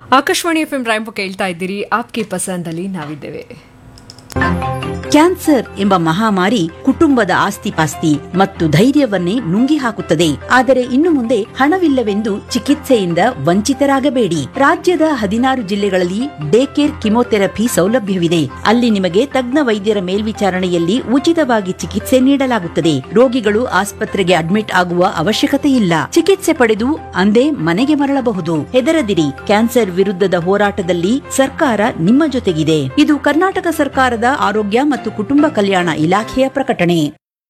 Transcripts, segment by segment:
Akashvani F M ರಾಯಂಪು ಕೇಳ್ತಾ ಇದ್ದೀರಿ ಆಪ್ಗೆ ಪಸಂದಲ್ಲಿ ನಾವಿದ್ದೇವೆ ಕ್ಯಾನ್ಸರ್ ಎಂಬ ಮಹಾಮಾರಿ ಕುಟುಂಬದ ಆಸ್ತಿಪಾಸ್ತಿ ಮತ್ತು ಧೈರ್ಯವನ್ನೇ ನುಂಗಿ ಹಾಕುತ್ತದೆ ಆದರೆ ಇನ್ನು ಮುಂದೆ ಹಣವಿಲ್ಲವೆಂದು ಚಿಕಿತ್ಸೆಯಿಂದ ವಂಚಿತರಾಗಬೇಡಿ ರಾಜ್ಯದ ಹದಿನಾರು ಜಿಲ್ಲೆಗಳಲ್ಲಿ ಡೇ ಕೇರ್ ಕಿಮೋಥೆರಪಿ ಸೌಲಭ್ಯವಿದೆ ಅಲ್ಲಿ ನಿಮಗೆ ತಜ್ಞ ವೈದ್ಯರ ಮೇಲ್ವಿಚಾರಣೆಯಲ್ಲಿ ಉಚಿತವಾಗಿ ಚಿಕಿತ್ಸೆ ನೀಡಲಾಗುತ್ತದೆ ರೋಗಿಗಳು ಆಸ್ಪತ್ರೆಗೆ ಅಡ್ಮಿಟ್ ಆಗುವ ಅವಶ್ಯಕತೆ ಇಲ್ಲ ಚಿಕಿತ್ಸೆ ಪಡೆದು ಅಂದೇ ಮನೆಗೆ ಮರಳಬಹುದು ಹೆದರದಿರಿ ಕ್ಯಾನ್ಸರ್ ವಿರುದ್ಧದ ಹೋರಾಟದಲ್ಲಿ ಸರ್ಕಾರ ನಿಮ್ಮ ಜೊತೆಗಿದೆ ಇದು ಕರ್ನಾಟಕ ಸರ್ಕಾರದ ಆರೋಗ್ಯ ಮತ್ತು ಕುಟುಂಬ ಕಲ್ಯಾಣ ಇಲಾಖೆಯ ಪ್ರಕಟಣೆ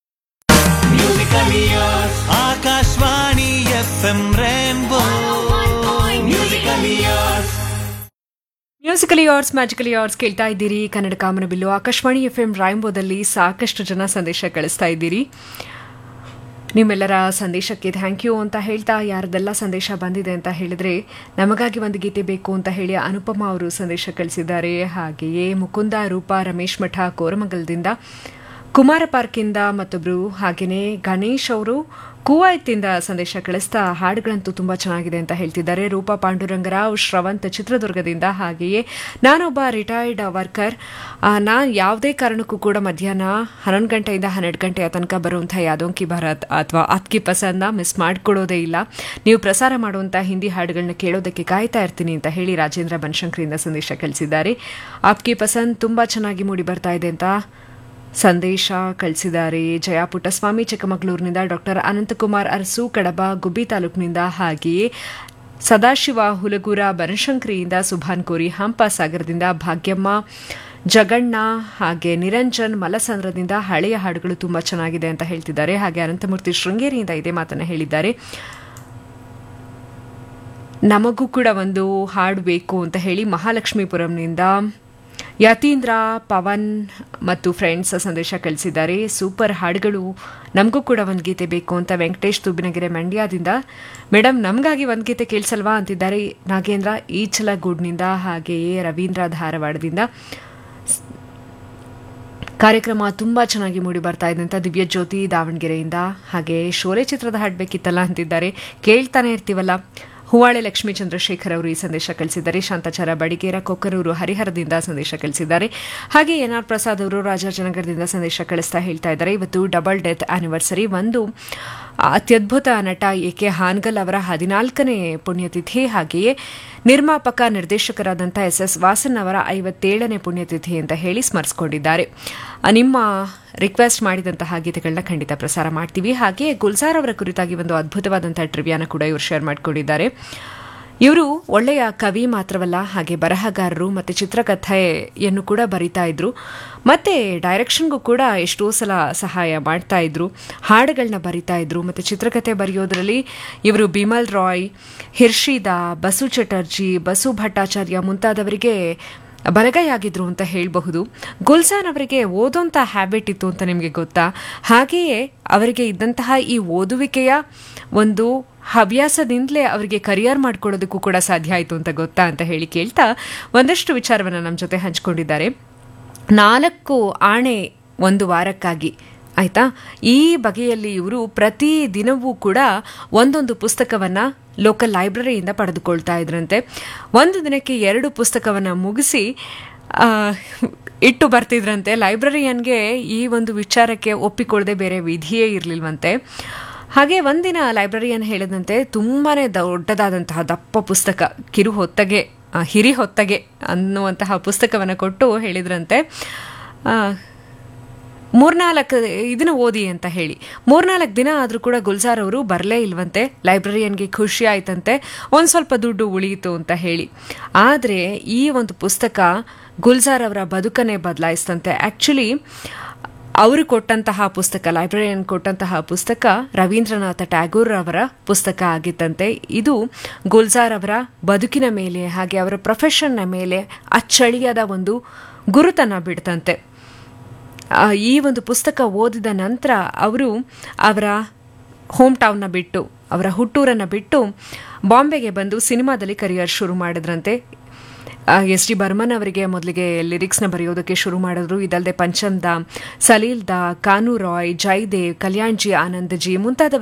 Akashvani F M Rainbow musical years musically ours magically ours ಕೇಳ್ತಾ ಇದ್ದೀರಿ ಕನ್ನಡ ಕಾಮನಬಿಲ್ಲು ಆಕಾಶವಾಣಿ ಎಫ್ ಎಂ ರಾಯಂಬೋದಲ್ಲಿ ಸಾಕಷ್ಟು ಜನ ಸಂದೇಶ ಕಳಿಸ್ತಾ ಇದ್ದೀರಿ ನಿಮ್ಮೆಲ್ಲರ ಸಂದೇಶಕ್ಕೆ ಥ್ಯಾಂಕ್ ಯು ಅಂತ ಹೇಳ್ತಾ ಯಾರದೆಲ್ಲ ಸಂದೇಶ ಬಂದಿದೆ ಅಂತ ಹೇಳಿದ್ರೆ ನಮಗಾಗಿ ಒಂದು ಗೀತೆ ಬೇಕು ಅಂತ ಹೇಳಿ ಅನುಪಮ ಅವರು ಸಂದೇಶ ಕಳಿಸಿದ್ದಾರೆ ಹಾಗೆಯೇ ಮುಕುಂದ ರೂಪ ರಮೇಶ್ ಮಠ ಕೋರಮಂಗಲದಿಂದ ಕುಮಾರ ಪಾರ್ಕಿಂದ ಮತ್ತೊಬ್ರು ಹಾಗೆಯೇ ಗಣೇಶ್ ಅವರು ಕುವೈತಿಂದ ಸಂದೇಶ ಕಳಿಸ್ತಾ ಹಾಡುಗಳಂತೂ ತುಂಬ ಚೆನ್ನಾಗಿದೆ ಅಂತ ಹೇಳ್ತಿದ್ದಾರೆ ರೂಪಾ ಪಾಂಡುರಂಗರಾವ್ ಶ್ರವಂತ್ ಚಿತ್ರದುರ್ಗದಿಂದ ಹಾಗೆಯೇ ನಾನೊಬ್ಬ ರಿಟೈರ್ಡ್ ವರ್ಕರ್ ನಾನು ಯಾವುದೇ ಕಾರಣಕ್ಕೂ ಕೂಡ ಮಧ್ಯಾಹ್ನ ಹನ್ನೊಂದು ಗಂಟೆಯಿಂದ ಹನ್ನೆರಡು ಗಂಟೆಯ ತನಕ ಬರುವಂಥ ಯಾದೋಂಕಿ ಭಾರತ್ ಅಥವಾ ಅತ್ಕಿ ಪಸಂದ ಮಿಸ್ ಮಾಡ್ಕೊಳ್ಳೋದೇ ಇಲ್ಲ ನೀವು ಪ್ರಸಾರ ಮಾಡುವಂಥ ಹಿಂದಿ ಹಾಡುಗಳನ್ನ ಕೇಳೋದಕ್ಕೆ ಕಾಯ್ತಾ ಇರ್ತೀನಿ ಅಂತ ಹೇಳಿ ರಾಜೇಂದ್ರ ಬನಶಂಕರಿಂದ ಸಂದೇಶ ಕಳಿಸಿದ್ದಾರೆ ಆಪ್ಕಿ ಪಸಂದ್ ತುಂಬ ಚೆನ್ನಾಗಿ ಮೂಡಿ ಬರ್ತಾ ಇದೆ ಅಂತ ಸಂದೇಶ ಕಳಿಸಿದ್ದಾರೆ ಜಯ ಪುಟ್ಟಸ್ವಾಮಿ ಚಿಕ್ಕಮಗಳೂರಿನಿಂದ ಡಾಕ್ಟರ್ ಅನಂತಕುಮಾರ್ ಅರಸು ಕಡಬ ಗುಬ್ಬಿ ತಾಲೂಕಿನಿಂದ ಹಾಗೆಯೇ ಸದಾಶಿವ ಹುಲಗೂರ ಬನಶಂಕರಿಯಿಂದ ಸುಭಾನ್ ಕೋರಿ ಹಂಪ ಸಾಗರದಿಂದ ಭಾಗ್ಯಮ್ಮ ಜಗಣ್ಣ ಹಾಗೆ ನಿರಂಜನ್ ಮಲಸಂದ್ರದಿಂದ ಹಳೆಯ ಹಾಡುಗಳು ತುಂಬ ಚೆನ್ನಾಗಿದೆ ಅಂತ ಹೇಳ್ತಿದ್ದಾರೆ ಹಾಗೆ ಅನಂತಮೂರ್ತಿ ಶೃಂಗೇರಿಯಿಂದ ಇದೇ ಮಾತನ್ನು ಹೇಳಿದ್ದಾರೆ ನಮಗೂ ಕೂಡ ಒಂದು ಹಾಡು ಬೇಕು ಅಂತ ಹೇಳಿ ಮಹಾಲಕ್ಷ್ಮೀಪುರಂನಿಂದ ಯತೀಂದ್ರ ಪವನ್ ಮತ್ತು ಫ್ರೆಂಡ್ಸ್ ಸಂದೇಶ ಕಳಿಸಿದ್ದಾರೆ ಸೂಪರ್ ಹಾಡುಗಳು ನಮಗೂ ಕೂಡ ಒಂದು ಗೀತೆ ಬೇಕು ಅಂತ ವೆಂಕಟೇಶ್ ತುಬ್ಬಿನಗೆರೆ ಮಂಡ್ಯದಿಂದ ಮೇಡಮ್ ನಮಗಾಗಿ ಒಂದು ಗೀತೆ ಕೇಳಿಸಲ್ವಾ ಅಂತಿದ್ದಾರೆ ನಾಗೇಂದ್ರ ಈಚಲಗೂಡ್ನಿಂದ ಹಾಗೆಯೇ ರವೀಂದ್ರ ಧಾರವಾಡದಿಂದ ಕಾರ್ಯಕ್ರಮ ತುಂಬ ಚೆನ್ನಾಗಿ ಮೂಡಿ ಬರ್ತಾ ಇದೆ ಅಂತ ದಿವ್ಯ ಜ್ಯೋತಿ ದಾವಣಗೆರೆಯಿಂದ ಹಾಗೆ ಶೋಲೆ ಚಿತ್ರದ ಹಾಡಬೇಕಿತ್ತಲ್ಲ ಅಂತಿದ್ದಾರೆ ಕೇಳ್ತಾನೆ ಇರ್ತೀವಲ್ಲ ಹೂವಾಳೆ ಲಕ್ಷ್ಮೀ ಚಂದ್ರಶೇಖರ್ ಅವರು ಈ ಸಂದೇಶ ಕಳಿಸಿದ್ದಾರೆ ಶಾಂತಾಚಾರ ಬಡಿಗೇರ ಕೊಕ್ಕರೂರು ಹರಿಹರದಿಂದ ಸಂದೇಶ ಕಳಿಸಿದ್ದಾರೆ ಹಾಗೆ ಎನ್ ಆರ್ ಪ್ರಸಾದ್ ಅವರು ರಾಜಾಜನಗರದಿಂದ ಸಂದೇಶ ಕಳಿಸ್ತಾ ಹೇಳ್ತಾ ಇದ್ದಾರೆ ಇವತ್ತು ಡಬಲ್ ಡೆತ್ ಆನಿವರ್ಸರಿ ಒಂದು ಅತ್ಯದ್ಭುತ ನಟ ಎ ಕೆ ಹಾನ್ಗಲ್ ಅವರ ಹದಿನಾಲ್ಕನೇ ಪುಣ್ಯತಿಥಿ ಹಾಗೆಯೇ ನಿರ್ಮಾಪಕ ನಿರ್ದೇಶಕರಾದಂಥ ಎಸ್ ಎಸ್ ವಾಸನ್ ಅವರ ಐವತ್ತೇಳನೇ ಪುಣ್ಯತಿಥಿ ಅಂತ ಹೇಳಿ ಸ್ಮರಿಸಿಕೊಂಡಿದ್ದಾರೆ ನಿಮ್ಮ ರಿಕ್ವೆಸ್ಟ್ ಮಾಡಿದಂತಹ ಗೀತೆಗಳನ್ನ ಖಂಡಿತ ಪ್ರಸಾರ ಮಾಡ್ತೀವಿ ಹಾಗೆ ಗುಲ್ಜಾರ್ ಅವರ ಕುರಿತಾಗಿ ಒಂದು ಅದ್ಭುತವಾದಂತಹ ಟ್ರಿವಿಯಾನ ಕೂಡ ಇವರು ಶೇರ್ ಮಾಡಿಕೊಂಡಿದ್ದಾರೆ ಇವರು ಒಳ್ಳೆಯ ಕವಿ ಮಾತ್ರವಲ್ಲ ಹಾಗೆ ಬರಹಗಾರರು ಮತ್ತು ಚಿತ್ರಕಥೆಯನ್ನು ಕೂಡ ಬರಿತಾ ಇದ್ರು ಮತ್ತು ಡೈರೆಕ್ಷನ್ಗೂ ಕೂಡ ಎಷ್ಟೋ ಸಲ ಸಹಾಯ ಮಾಡ್ತಾ ಇದ್ರು ಹಾಡುಗಳನ್ನ ಬರಿತಾ ಇದ್ರು ಮತ್ತು ಚಿತ್ರಕಥೆ ಬರೆಯೋದ್ರಲ್ಲಿ ಇವರು ಬಿಮಲ್ ರಾಯ್ ಹಿರ್ಷಿದಾ ಬಸು ಚಟರ್ಜಿ ಬಸು ಭಟ್ಟಾಚಾರ್ಯ ಮುಂತಾದವರಿಗೆ ಬಲಗೈಯಾಗಿದ್ರು ಅಂತ ಹೇಳಬಹುದು ಗುಲ್ಜಾನ್ ಅವರಿಗೆ ಓದೋಂಥ ಹ್ಯಾಬಿಟ್ ಇತ್ತು ಅಂತ ನಿಮಗೆ ಗೊತ್ತಾ ಹಾಗೆಯೇ ಅವರಿಗೆ ಇದ್ದಂತಹ ಈ ಓದುವಿಕೆಯ ಒಂದು ಹವ್ಯಾಸದಿಂದಲೇ ಅವರಿಗೆ ಕರಿಯರ್ ಮಾಡ್ಕೊಳ್ಳೋದಕ್ಕೂ ಕೂಡ ಸಾಧ್ಯ ಆಯಿತು ಅಂತ ಗೊತ್ತಾ ಅಂತ ಹೇಳಿ ಕೇಳ್ತಾ ಒಂದಷ್ಟು ವಿಚಾರವನ್ನು ನಮ್ಮ ಜೊತೆ ಹಂಚಿಕೊಂಡಿದ್ದಾರೆ ನಾಲ್ಕು ಆಣೆ ಒಂದು ವಾರಕ್ಕಾಗಿ ಆಯ್ತಾ ಈ ಬಗೆಯಲ್ಲಿ ಇವರು ಪ್ರತಿ ದಿನವೂ ಕೂಡ ಒಂದೊಂದು ಪುಸ್ತಕವನ್ನು ಲೋಕಲ್ ಲೈಬ್ರರಿಯಿಂದ ಪಡೆದುಕೊಳ್ತಾ ಇದ್ರಂತೆ ಒಂದು ದಿನಕ್ಕೆ ಎರಡು ಪುಸ್ತಕವನ್ನು ಮುಗಿಸಿ ಇಟ್ಟು ಬರ್ತಿದ್ರಂತೆ ಲೈಬ್ರರಿಯನ್ಗೆ ಈ ಒಂದು ವಿಚಾರಕ್ಕೆ ಒಪ್ಪಿಕೊಳ್ಳದೆ ಬೇರೆ ವಿಧಿಯೇ ಇರಲಿಲ್ವಂತೆ ಹಾಗೆ ಒಂದಿನ ಲೈಬ್ರರಿಯನ್ ಹೇಳಿದಂತೆ ತುಂಬಾ ದೊಡ್ಡದಾದಂತಹ ದಪ್ಪ ಪುಸ್ತಕ ಕಿರು ಹೊತ್ತಗೆ ಹಿರಿ ಹೊತ್ತಗೆ ಅನ್ನುವಂತಹ ಪುಸ್ತಕವನ್ನು ಕೊಟ್ಟು ಹೇಳಿದ್ರಂತೆ ಮೂರ್ನಾಲ್ಕು ಇದನ್ನು ಓದಿ ಅಂತ ಹೇಳಿ ಮೂರ್ನಾಲ್ಕು ದಿನ ಆದರೂ ಕೂಡ ಗುಲ್ಜಾರ್ ಅವರು ಬರಲೇ ಇಲ್ವಂತೆ ಲೈಬ್ರರಿಯನ್ಗೆ ಖುಷಿ ಆಯ್ತಂತೆ ಒಂದು ಸ್ವಲ್ಪ ದುಡ್ಡು ಉಳಿಯಿತು ಅಂತ ಹೇಳಿ ಆದರೆ ಈ ಒಂದು ಪುಸ್ತಕ ಗುಲ್ಜಾರ್ ಅವರ ಬದುಕನ್ನೇ ಬದಲಾಯಿಸ್ತಂತೆ ಆ್ಯಕ್ಚುಲಿ ಅವರು ಕೊಟ್ಟಂತಹ ಪುಸ್ತಕ ಲೈಬ್ರರಿಯನ್ ಕೊಟ್ಟಂತಹ ಪುಸ್ತಕ ರವೀಂದ್ರನಾಥ ಟ್ಯಾಗೂರ್ ಅವರ ಪುಸ್ತಕ ಆಗಿತ್ತಂತೆ ಇದು ಗುಲ್ಜಾರ್ ಅವರ ಬದುಕಿನ ಮೇಲೆ ಹಾಗೆ ಅವರ ಪ್ರೊಫೆಷನ್ನ ಮೇಲೆ ಅಚ್ಚಳಿಯದ ಒಂದು ಗುರುತನ್ನು ಬಿಡ್ತಂತೆ ಈ ಒಂದು ಪುಸ್ತಕ ಓದಿದ ನಂತರ ಅವರು ಅವರ ಹೋಮ್ ಟೌನ್ನ ಬಿಟ್ಟು ಅವರ ಹುಟ್ಟೂರನ್ನು ಬಿಟ್ಟು ಬಾಂಬೆಗೆ ಬಂದು ಸಿನಿಮಾದಲ್ಲಿ ಕರಿಯರ್ ಶುರು ಮಾಡಿದ್ರಂತೆ ಎಸ್ ಡಿ ಬರ್ಮನ್ ಅವರಿಗೆ ಮೊದಲಿಗೆ ಲಿರಿಕ್ಸ್ನ ಬರೆಯೋದಕ್ಕೆ ಶುರು ಮಾಡಿದ್ರು ಇದಲ್ಲದೆ ಪಂಚಮ್ ದಾ ಸಲೀಲ್ ದಾ ಕಾನು ರಾಯ್ ಜೈದೇವ್ ಕಲ್ಯಾಣ್ ಜಿ ಆನಂದ್ ಜಿ ಮುಂತಾದ